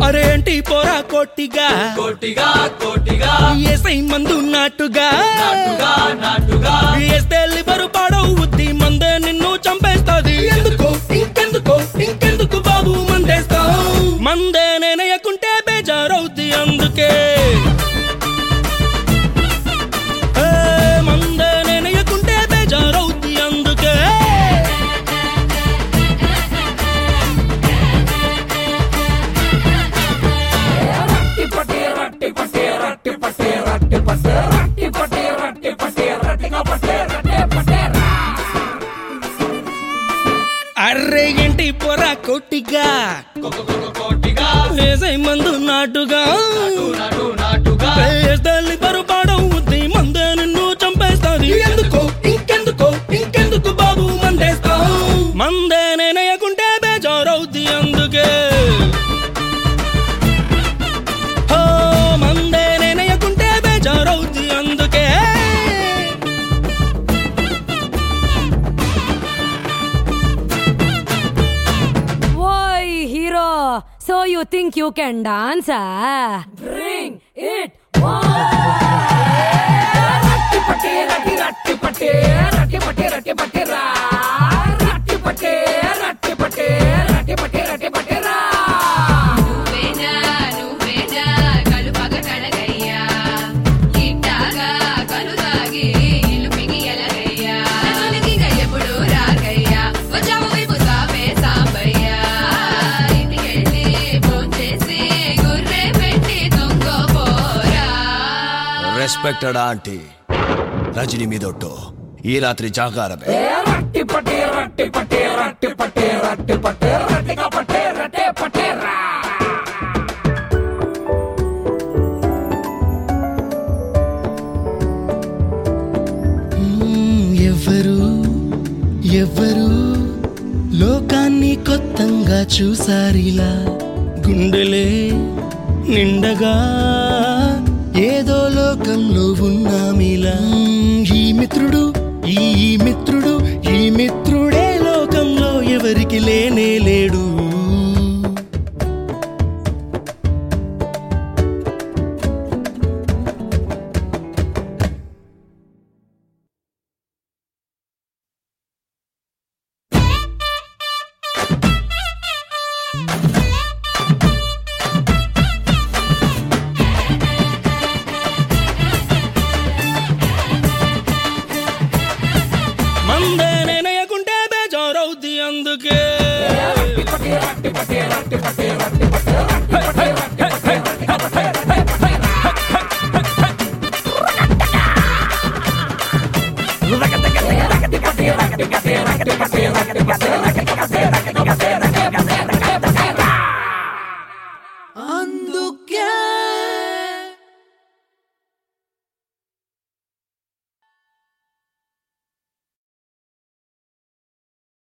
అరేంటి పోరా కొట్టిగా కోటిగా కోటిగా ఏసై మందు నాటుగా నాటుగా నాటుగా వేస్తే లివరు పాడవుద్ది మందే నిన్ను చంపేస్తాది ఎందుకు ఇంకెందుకు ఇంకెందుకు బాబు మందేస్తాం మందే నేనయ్యకుంటే బేజారవుద్ది అందుకే ఏ, మందే నేనయ్యకుంటే బేజారవుద్ది అందుకే అర్రే ఏంటి పొరా కొట్టిగా కోటిగా వేసై మందు నాటుగా నాటు నాటుగా వేస్తే బరుపాడవుద్ది మందే నిన్ను చంపేస్తాది ఎందుకు ఇంకెందుకు ఇంకెందుకు బాబు మందేస్తాం మందే నేనయ్యకుంటే బేజారవుద్ది అందుకే హో, మందే నేనయ్యకుంటే బేజారవుద్ది అందుకే Why, hero? So you think you can dance? Ah? Bring it on! నువ్వేనా నువ్వేనా కలుపగ కడగయ్యా ఇట్టాగా కలు తాగి ఇల్లు పిగి ఎలగయ్యా నన్నునికి ఎప్పుడు రాకయ్యా వచ్చావు వైపు సాపే సాంబయ్యా ఇంటికెళ్ళి భోంచేసి గుర్రె పెట్టి తొంగపోరా రెస్పెక్టెడ్ ఆంటీ రజనీ మీదొట్టు ఈ రాత్రి జాగారమే మ్మ్, ఎవ్వరు ఎవ్వరు లోకాన్ని కొత్తంగా చూసారిలా గుండెలే నిండగా ఏదో లోకంలో ఉన్నామిలా మ్మ్, ఈ మిత్రుడు ఈ మిత్రుడు ఈ మిత్రుడే లోకంలో ఎవరికి లేనే లేడు మందే నేనయ్యకుంటే బేజారవుద్ది అందుకే